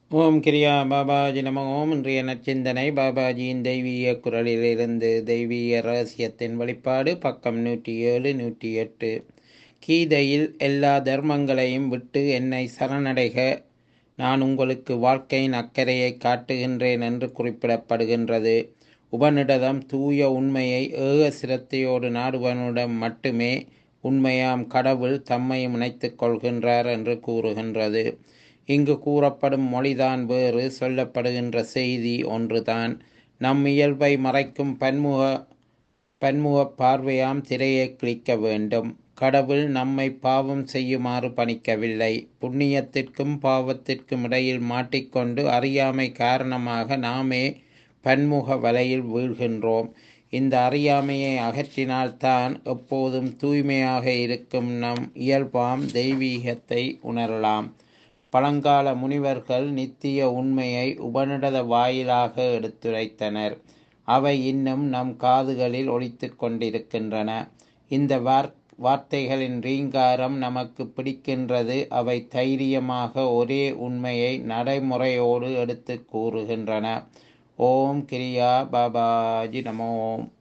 ஓம் கிரியா பாபாஜி நம ஓம் இன்றைய நச்சிந்தனை பாபாஜியின் தெய்வீக குரலிலிருந்து தெய்வீக ரகசியத்தின் வெளிப்பாடு பக்கம் நூற்றி ஏழு நூற்றி எட்டு கீதையில் எல்லா தர்மங்களையும் விட்டு என்னை சரணடைக நான் உங்களுக்கு வாழ்க்கையின் அக்கறையை காட்டுகின்றேன் என்று குறிப்பிடப்படுகின்றது உபனிடதம் தூய உண்மையை ஏக சிரத்தையோடு நாடுவனுடன் மட்டுமே உண்மையாம் கடவுள் தம்மையும் இணைத்துக் கொள்கின்றார் என்று கூறுகின்றது இங்கு கூறப்படும் மொழிதான் வேறு சொல்லப்படுகின்ற செய்தி ஒன்றுதான் நம் இயல்பை மறைக்கும் பன்முக பன்முக பார்வையாம் திரையை கிழிக்க வேண்டும் கடவுள் நம்மை பாவம் செய்யுமாறு பணிக்கவில்லை புண்ணியத்திற்கும் பாவத்திற்கும் இடையில் மாட்டிக்கொண்டு அறியாமை காரணமாக நாமே பன்முக வலையில் வீழ்கின்றோம் இந்த அறியாமையை அகற்றினால்தான் எப்போதும் தூய்மையாக இருக்கும் நம் இயல்பாம் தெய்வீகத்தை உணரலாம் பழங்கால முனிவர்கள் நித்திய உண்மையை உபனிடத வாயிலாக எடுத்துரைத்தனர் அவை இன்னும் நம் காதுகளில் ஒலித்து கொண்டிருக்கின்றன இந்த வார் வார்த்தைகளின் ரீங்காரம் நமக்கு பிடிக்கின்றது அவை தைரியமாக ஒரே உண்மையை நடைமுறையோடு எடுத்து கூறுகின்றன ஓம் கிரியா பாபாஜி நமோம்